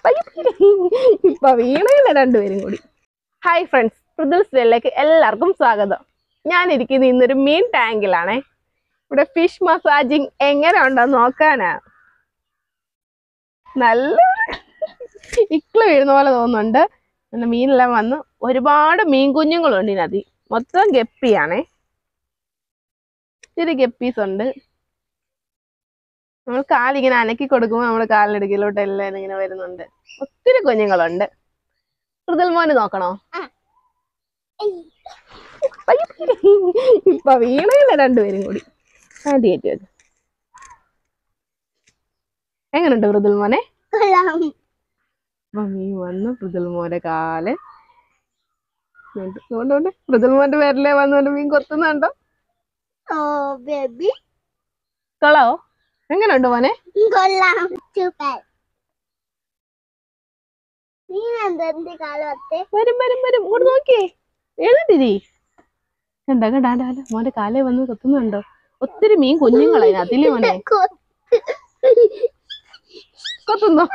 ഇപ്പൊ വീണയില്ല രണ്ടുപേരും കൂടി ഹായ് ഫ്രണ്ട്സ് പൃഥ്വിസിലേക്ക് എല്ലാവർക്കും സ്വാഗതം ഞാൻ ഇരിക്കുന്നത് ഇന്നൊരു മീൻ ടാങ്കിലാണേ ഇവിടെ ഫിഷ് മസാജിങ് എങ്ങനെ ഉണ്ടോ നോക്കാനാ നല്ല ഇക്കള് വീഴുന്ന പോലെ തോന്നുന്നുണ്ട് പിന്നെ മീനെല്ലാം വന്ന് ഒരുപാട് മീൻ കുഞ്ഞുങ്ങളുണ്ട് ഇതിനകത്ത് മൊത്തം ഗപ്പിയാണേ ഇത്തിരി ഗപ്പീസ് ഉണ്ട് നമ്മൾ കാലിങ്ങനെ അനക്കി കൊടുക്കുമ്പോൾ നമ്മുടെ കാലിനടുക്കിലോട്ട് എല്ലാം ഇങ്ങനെ വരുന്നുണ്ട് ഒത്തിരി കുഞ്ഞുങ്ങളുണ്ട് മൃദുൽ മോന് നോക്കണോ അയ്യോ. ഇപ്പൊ വീണയില്ല രണ്ടുപേരും കൂടി ആദ്യമായിട്ട് വെക്ക് എങ്ങനുണ്ട് മൃദുൽ മോനെ അപ്പൊ മീൻ വന്നു മൃദുൽ മോന്റെ കാല് അതുകൊണ്ടുകൊണ്ട് മൃദുൽ മോന്റെ പേരിലെ വന്നുകൊണ്ട് മീൻ കൊത്തുന്നുണ്ടോ ഓ ബേബി കൊള്ളാവോ എങ്ങനുണ്ട് മോനെ കൊള്ളാം സൂപ്പർ നീ എന്തെന്ത് കാലത്തെ വരും വരും വരും ഇങ്ങോട്ട് നോക്കിയേ എഴുതിരി കണ്ട കണ്ടാ മോന്റെ കാലേ വന്ന് കൊത്തുന്നുണ്ടോ ഒത്തിരി മീൻ കുഞ്ഞുങ്ങളെ അതിലെ മോനെ കൊത്തുന്നോ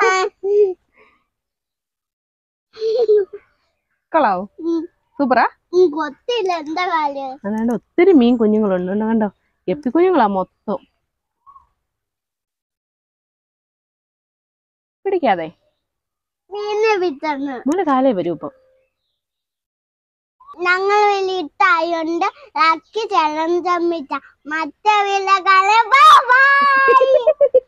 കളാവോ സൂപ്പറാ കൊത്തില്ല എന്താ കാര്യം അതാണ്ട് ഒത്തിരി മീൻ കുഞ്ഞുങ്ങളുണ്ട് കണ്ടോ, കണ്ടോ എപ്പി കുഞ്ഞുങ്ങളാ മൊത്തം പിടിക്കാതെ മീനെ വിത്തണ് മോന്റെ കാലേ വരൂ ഇപ്പം ഞങ്ങൾ വലിയിട്ടായോണ്ട് ലക്കി ചലം ചമ്മിച്ച മറ്റേ വിലകളെ ബൈ ബൈ